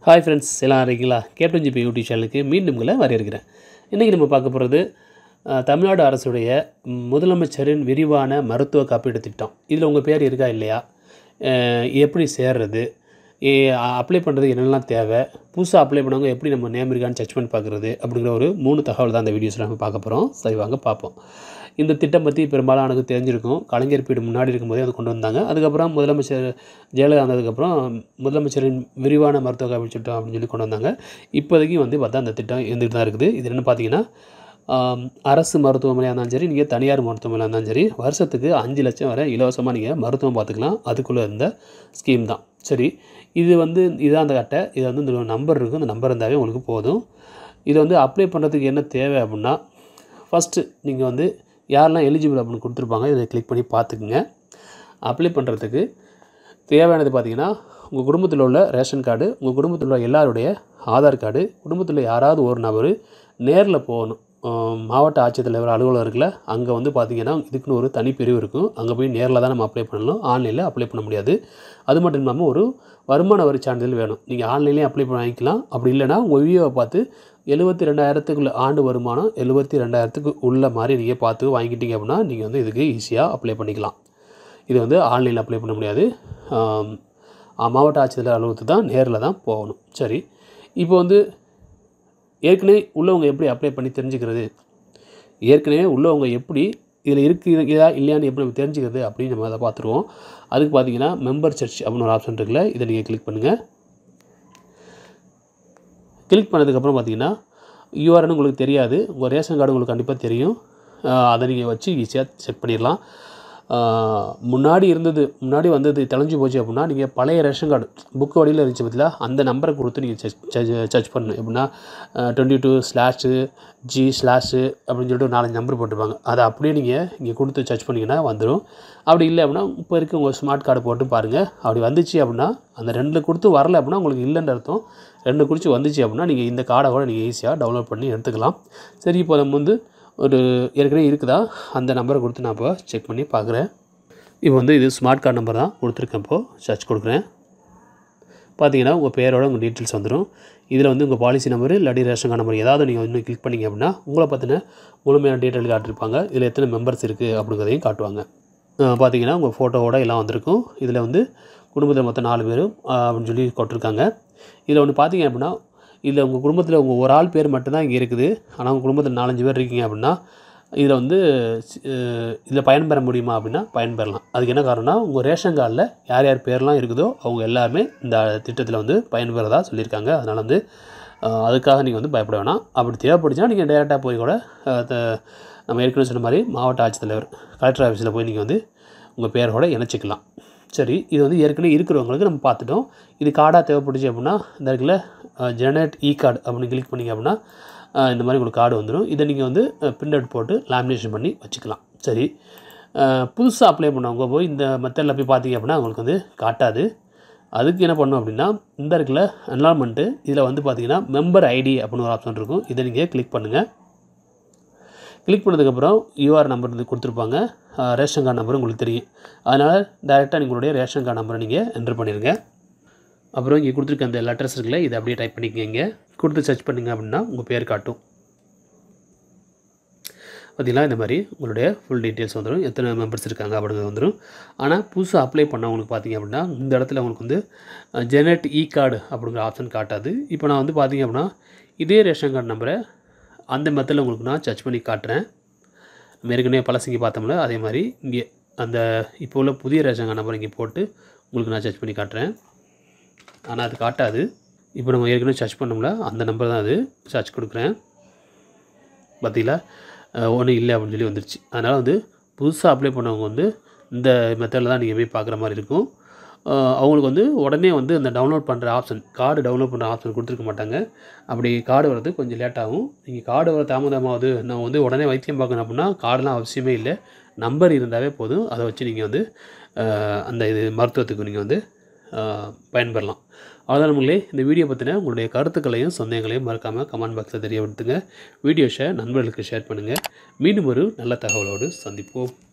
hi friends எல்லாம் இருக்கீங்களா captain GB YouTube சேனலுக்கு மீண்டும் உங்களை வரவேற்கிறேன் இன்றைக்கி நம்ம பார்க்க போகிறது அஹ், தமிழ்நாடு அரசுடைய ம், முதலமைச்சரின் விரிவான மருத்துவ காப்பீடு திட்டம் இதில் உங்கள் பேர் இருக்கா இல்லையா அஹ், எப்படி சேர்றது அப்ளை பண்ணுறது என்னெல்லாம் தேவை புதுசாக அப்ளை பண்ணவங்க எப்படி நம்ம நேம் இருக்கான்னு செக் பண்ணி பார்க்குறது அப்படிங்கிற ஒரு மூணு தகவல் தான் இந்த வீடியோஸில் நம்ம பார்க்க போகிறோம் சரி வாங்க பார்ப்போம் இந்த திட்டம் பற்றி பெரும்பாலானது தெரிஞ்சிருக்கும் கலைஞர் பீடு முன்னாடி இருக்கும்போதே அது கொண்டு வந்தாங்க அதுக்கப்புறம் முதலமைச்சர் ஜெயலலிதா வந்ததுக்கப்புறம் முதலமைச்சரின் விரிவான மருத்துவ காப்பீடு திட்டம் அப்படின்னு சொல்லி கொண்டு வந்தாங்க இப்போதைக்கு வந்து பார்த்தா அந்த திட்டம் இருந்துகிட்டு தான் இருக்குது இது என்ன பார்த்தீங்கன்னா ஆம், அரசு மருத்துவமனையாக இருந்தாலும் சரி நீங்கள் தனியார் மருத்துவமனையாக இருந்தாலும் சரி வருஷத்துக்கு அஞ்சு லட்சம் வரை இலவசமாக நீங்கள் மருத்துவம் பார்த்துக்கலாம் அதுக்குள்ளே இருந்த ஸ்கீம் தான் சரி இது வந்து இதுதான் அந்த அட்டை இது வந்து இந்த நம்பர் இருக்கும் இந்த நம்பர் இருந்தாவே உங்களுக்கு போதும் இதை வந்து அப்ளை பண்ணுறதுக்கு என்ன தேவை அப்படின்னா ஃபஸ்ட்டு நீங்கள் வந்து யாரெல்லாம் எலிஜிபிள் அப்படின்னு கொடுத்துருப்பாங்க இதை கிளிக் பண்ணி பார்த்துக்குங்க அப்ளை பண்ணுறதுக்கு தேவையானது பார்த்தீங்கன்னா உங்கள் குடும்பத்தில் உள்ள ரேஷன் கார்டு உங்கள் குடும்பத்தில் உள்ள எல்லாருடைய ஆதார் கார்டு குடும்பத்தில் யாராவது ஒரு நபர் நேரில் போகணும் ஆம், மாவட்ட ஆட்சித்தலைவர் அலுவலகம் இருக்குல்ல அங்கே வந்து பார்த்தீங்கன்னா இதுக்குன்னு ஒரு தனி பிரிவு இருக்கும் அங்கே போய் நேரில் தான் நம்ம அப்ளை பண்ணணும் ஆன்லைனில் அப்ளை பண்ண முடியாது அது மட்டும் இல்லாமல் ஒரு வருமான வரி சான்றிதழ் வேணும் நீங்கள் ஆன்லைன்லேயே அப்ளை பண்ணி வாங்கிக்கலாம் அப்படி இல்லைன்னா உங்கள் வீடியோவை பார்த்து எழுபத்தி ரெண்டாயிரத்துக்குள்ள ஆண்டு வருமானம் எழுபத்தி ரெண்டாயிரத்துக்கு உள்ள மாதிரி நீங்கள் பார்த்து வாங்கிட்டீங்க அப்படின்னா நீங்கள் வந்து இதுக்கு ஈஸியாக அப்ளை பண்ணிக்கலாம் இது வந்து ஆன்லைனில் அப்ளை பண்ண முடியாது ஆம், ஆ, மாவட்ட ஆட்சித்தலைவர் அலுவலகத்துக்கு தான் நேரில் தான் போகணும் சரி இப்போ வந்து ஏற்கனவே உள்ளவங்க எப்படி அப்ளை பண்ணி தெரிஞ்சுக்கிறது ஏற்கனவே உள்ளவங்க எப்படி இதில் இருக்குதா இல்லையான்னு எப்படி நம்ம தெரிஞ்சுக்கிறது அப்படின்னு நம்ம அதை பார்த்துருவோம் அதுக்கு பார்த்தீங்கன்னா மெம்பர் சர்ச் அப்படின்னு ஒரு ஆப்ஷன் இருக்குல்ல இதை நீங்கள் கிளிக் பண்ணுங்கள் கிளிக் பண்ணதுக்கப்புறம் பார்த்தீங்கன்னா யூஆர்னு உங்களுக்கு தெரியாது உங்கள் ரேஷன் கார்டு உங்களுக்கு கண்டிப்பாக தெரியும் ஆஹ் அதை நீங்கள் வச்சு ஈஸியாக செக் பண்ணிடலாம் ஆஹ் முன்னாடி இருந்தது முன்னாடி வந்தது தெளிஞ்சு போச்சு அப்படின்னா நீங்கள் பழைய ரேஷன் கார்டு புக்கு வழியில் இருந்துச்சு பார்த்தீங்களா அந்த நம்பரை கொடுத்து நீங்கள் சர்ச் பண்ணணும் எப்படின்னா twenty two slash G slash அப்படின்னு சொல்லிட்டு ஒரு நாலஞ்சு நம்பர் போட்டிருப்பாங்க அதை அப்படியே நீங்கள் இங்கே கொடுத்து சர்ச் பண்ணிங்கன்னா வந்துடும் அப்படி இல்லை அப்படின்னா இப்போ இருக்க உங்கள் ஸ்மார்ட் கார்டு போட்டு பாருங்கள் அப்படி வந்துச்சு அப்படின்னா அந்த ரெண்டில் கொடுத்து வரல அப்படின்னா உங்களுக்கு இல்லைன்ற அர்த்தம் ரெண்டு குறித்து வந்துச்சு அப்படின்னா நீங்கள் இந்த கார்டை கூட நீங்கள் ஈஸியாக டவுன்லோட் பண்ணி எடுத்துக்கலாம் சரி இப்போ நம்ம வந்து ஒரு ஏற்கனவே இருக்குதா அந்த நம்பரை கொடுத்து நான் இப்போ செக் பண்ணி பார்க்குறேன் இப்போ வந்து இது ஸ்மார்ட் கார்டு நம்பர் தான் கொடுத்துருக்கேன் இப்போது சர்ச் கொடுக்குறேன் பார்த்தீங்கன்னா உங்கள் பேரோட உங்கள் டீட்டெயில்ஸ் வந்துடும் இதில் வந்து உங்கள் பாலிசி நம்பர் இல்லாட்டி ரேஷன் கார்டு நம்பர் ஏதாவது நீங்கள் இன்னும் கிளிக் பண்ணீங்க அப்படின்னா உங்களை பற்றின முழுமையான டீட்டெயில் காட்டிருப்பாங்க இதில் எத்தனை மெம்பர்ஸ் இருக்குது அப்படிங்கிறதையும் காட்டுவாங்க அஹ் பார்த்தீங்கன்னா உங்கள் ஃபோட்டோவோட எல்லாம் வந்திருக்கும் இதில் வந்து குடும்பத்தில் மொத்தம் நாலு பேரும் அஹ், அப்படின்னு சொல்லி கொட்டிருக்காங்க இதில் ஒன்று பார்த்தீங்க அப்படின்னா இதில் உங்கள் குடும்பத்தில் உங்கள் ஒரு ஆள் பேர் மட்டும்தான் இங்கே இருக்குது ஆனால் உங்கள் குடும்பத்தில் நாலஞ்சு பேர் இருக்கீங்க அப்படின்னா இதில் வந்து இதில் பயன்பெற முடியுமா அப்படின்னா பயன்பெறலாம் அதுக்கு என்ன காரணம்னா உங்கள் ரேஷன் கார்டில் யார் யார் பேர்லாம் இருக்குதோ அவங்க எல்லாருமே இந்த திட்டத்தில் வந்து பயன்பெறதா சொல்லியிருக்காங்க அதனால் வந்து அஹ், அதுக்காக நீங்கள் வந்து பயப்பட வேணாம் அப்படி தேவைப்படுச்சுன்னா நீங்கள் டேரெக்டாக போய் கூட அஹ், த- நம்ம ஏற்கனவே சொன்ன மாதிரி மாவட்ட ஆட்சித்தலைவர் கலெக்டர் ஆஃபீஸில் போய் நீங்கள் வந்து உங்கள் பேரோட இணைச்சிக்கலாம் சரி இது வந்து ஏற்கனவே இருக்கிறவங்களுக்கு நம்ம பார்த்துட்டோம் இது கார்டாக தேவைப்பட்டுச்சு அப்படின்னா இந்த இடத்துல ஜெனரேட் இ கார்டு அப்படின்னு கிளிக் பண்ணிங்க அப்படின்னா அஹ், இந்த மாதிரி உங்களுக்கு கார்டு வந்துடும் இதை நீங்கள் வந்து பிரிண்ட் அவுட் போட்டு லேமினேஷன் பண்ணி வச்சுக்கலாம் சரி புதுசாக அப்ளை பண்ணவங்க போய் இந்த மெத்தடில் போய் பார்த்தீங்க அப்படின்னா உங்களுக்கு வந்து காட்டாது அதுக்கு என்ன பண்ணணும் அப்படின்னா இந்த இருக்குல்ல என்லால்மெண்ட்டு இதில் வந்து பார்த்தீங்கன்னா மெம்பர் ஐடி அப்படின்னு ஒரு ஆப்ஷன் இருக்கும் இதை நீங்கள் கிளிக் பண்ணுங்கள் கிளிக் பண்ணதுக்கப்புறம் யூஆர் நம்பர் வந்து கொடுத்துருப்பாங்க அஹ், ரேஷன் கார்டு நம்பர் உங்களுக்கு தெரியும் அதனால் டேரெக்டாக உங்களுடைய ரேஷன் கார்டு நம்பரை நீங்கள் என்ட்ரு பண்ணிடுங்க அப்புறம் இங்கே கொடுத்துருக்க அந்த லெட்டர்ஸ் இருக்குல்ல இதை அப்படியே டைப் பண்ணிக்கங்க இங்கே கொடுத்து சர்ச் பண்ணிங்க அப்படின்னா உங்கள் பேர் காட்டும் பார்த்தீங்களா இந்த மாதிரி உங்களுடைய ஃபுல் டீட்டெயில்ஸ் வந்துடும் எத்தனை மெம்பர்ஸ் இருக்காங்க அப்படிங்கிறது வந்துடும் ஆனால் புதுசாக அப்ளை பண்ணவங்களுக்கு பார்த்தீங்க அப்படின்னா இந்த இடத்துல உங்களுக்கு வந்து ஜெனரேட் இ கார்டு அப்படிங்கிற ஆப்ஷன் காட்டாது இப்போ நான் வந்து பார்த்தீங்க அப்படின்னா இதே ரேஷன் கார்டு நம்பரை அந்த மெத்தடில் உங்களுக்கு நான் சர்ச் பண்ணி காட்டுறேன் நம்ம ஏற்கனவே பழசிங்க பார்த்தோம்ல அதே மாதிரி இங்கே அந்த இப்போ உள்ள புதிய ரேஷன் கார்டு நம்பர் இங்கே போட்டு உங்களுக்கு நான் சர்ச் பண்ணி காட்டுறேன் ஆனால் அது காட்டாது இப்போ நம்ம ஏற்கனவே சர்ச் பண்ணோம்ல அந்த நம்பர் தான் அது சர்ச் கொடுக்குறேன் பார்த்தீங்களா ஒன்றும் இல்லை அப்படின்னு சொல்லி வந்துருச்சு அதனால் வந்து புதுசாக அப்ளை பண்ணவங்க வந்து இந்த மெத்தடில் தான் நீங்கள் போய் பார்க்குற மாதிரி இருக்கும் அஹ் அவங்களுக்கு வந்து உடனே வந்து அந்த டவுன்லோட் பண்ணுற ஆப்ஷன் கார்டு டவுன்லோட் பண்ணுற ஆப்ஷன் கொடுத்துருக்க மாட்டாங்க அப்படி கார்டு வரது கொஞ்சம் லேட் ஆகும் நீங்கள் கார்டு வர தாமதமாகுது நான் வந்து உடனே வைத்தியம் பார்க்கணும் அப்படின்னா கார்டெலாம் அவசியமே இல்லை நம்பர் இருந்தாவே போதும் அதை வச்சு நீங்கள் வந்து அஹ் அந்த இது மருத்துவத்துக்கு நீங்கள் வந்து அஹ் பயன்பெறலாம் அவ்வளோதான் நம்மளே இந்த வீடியோ பற்றின உங்களுடைய கருத்துக்களையும் சந்தேகங்களையும் மறக்காமல் கமெண்ட் பாக்ஸில் தெரியப்படுத்துங்க வீடியோ ஷேர் நண்பர்களுக்கு ஷேர் பண்ணுங்கள் மீண்டும் ஒரு நல்ல தகவலோடு சந்திப்போம்